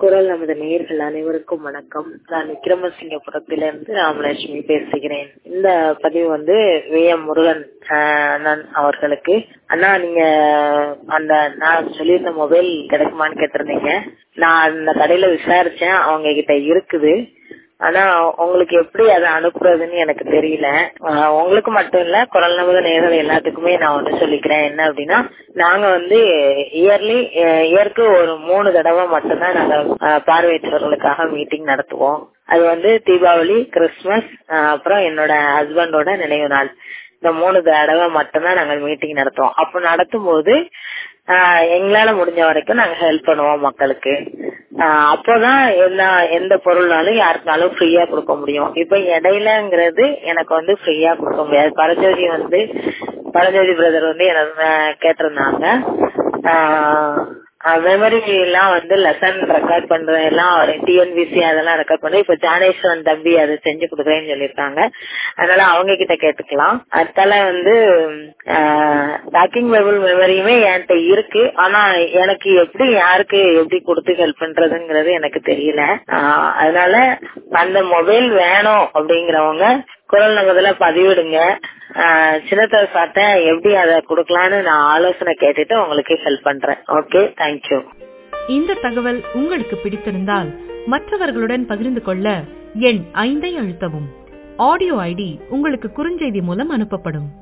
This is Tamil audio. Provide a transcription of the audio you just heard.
குரல் நமது நேயர்கள் அனைவருக்கும் வணக்கம் நான் விக்ரமசிங்கபுரத்திலிருந்து ராமலட்சுமி பேசுகிறேன் இந்த பதிவு வந்து வி எம் முருகன் ஆஹ், அண்ணன் அவர்களுக்கு அண்ணா நீங்க அந்த நான் சொல்லியிருந்த மொபைல் கிடைக்குமான்னு கேட்டிருந்தீங்க நான் அந்த கடையில விசாரிச்சேன் அவங்க கிட்ட இருக்குது ஆனா உங்களுக்கு எப்படி அதை அனுப்புறதுன்னு எனக்கு தெரியல ஆஹ் உங்களுக்கு மட்டும் இல்ல குரல் நமது நேர்கள் எல்லாத்துக்குமே நான் ஒண்ணு சொல்லிக்கிறேன் என்ன அப்படின்னா நாங்க வந்து இயர்லி இயருக்கு ஒரு மூணு தடவை மட்டும்தான் நாங்க ஆஹ் பார்வையற்றவர்களுக்காக மீட்டிங் நடத்துவோம் அது வந்து தீபாவளி கிறிஸ்துமஸ் ஆஹ் அப்புறம் என்னோட ஹஸ்பண்டோட நினைவு நாள் இந்த மூணு தடவை மட்டும்தான் நாங்கள் மீட்டிங் நடத்துவோம் அப்போ நடத்தும் போது ஆஹ் எங்களால முடிஞ்ச வரைக்கும் நாங்க ஹெல்ப் பண்ணுவோம் மக்களுக்கு ஆஹ் அப்போதான் எல்லா எந்த பொருள்னாலும் யாருக்குனாலும் ஃப்ரீயா கொடுக்க முடியும் இப்ப இடையிலங்கிறது எனக்கு வந்து ஃப்ரீயா கொடுக்க முடியாது பரஞ்சோதி வந்து பரஞ்சோதி பிரதர் வந்து எனக்கு கேட்டிருந்தாங்க மெமரி எல்லாம் வந்து லெசன் ரெக்கார்ட் பண்றது எல்லாம் டிஎன்பிசி அதெல்லாம் ரெக்கார்ட் பண்ணி இப்ப ஜானேஸ்வரன் தம்பி அதை செஞ்சு கொடுக்குறேன்னு சொல்லியிருக்காங்க அதனால அவங்க கிட்ட கேட்டுக்கலாம் அடுத்தால வந்து டாக்கிங் பைபிள் மெமரியுமே என்கிட்ட இருக்கு ஆனா எனக்கு எப்படி யாருக்கு எப்படி கொடுத்து ஹெல்ப் பண்றதுங்கிறது எனக்கு தெரியல ஆஹ் அதனால அந்த மொபைல் வேணும் அப்படிங்கிறவங்க குரல் நகதுல பதிவிடுங்க ஆஹ் சின்னத்தர சார்ட்ட எப்படி அதை கொடுக்கலான்னு நான் ஆலோசனை கேட்டுட்டு உங்களுக்கு ஹெல்ப் பண்றேன் ஓகே தேங்க்யூ இந்த தகவல் உங்களுக்கு பிடித்திருந்தால் மற்றவர்களுடன் பகிர்ந்து கொள்ள எண் ஐந்தை அழுத்தவும் ஆடியோ ஐடி உங்களுக்கு குறுஞ்செய்தி மூலம் அனுப்பப்படும்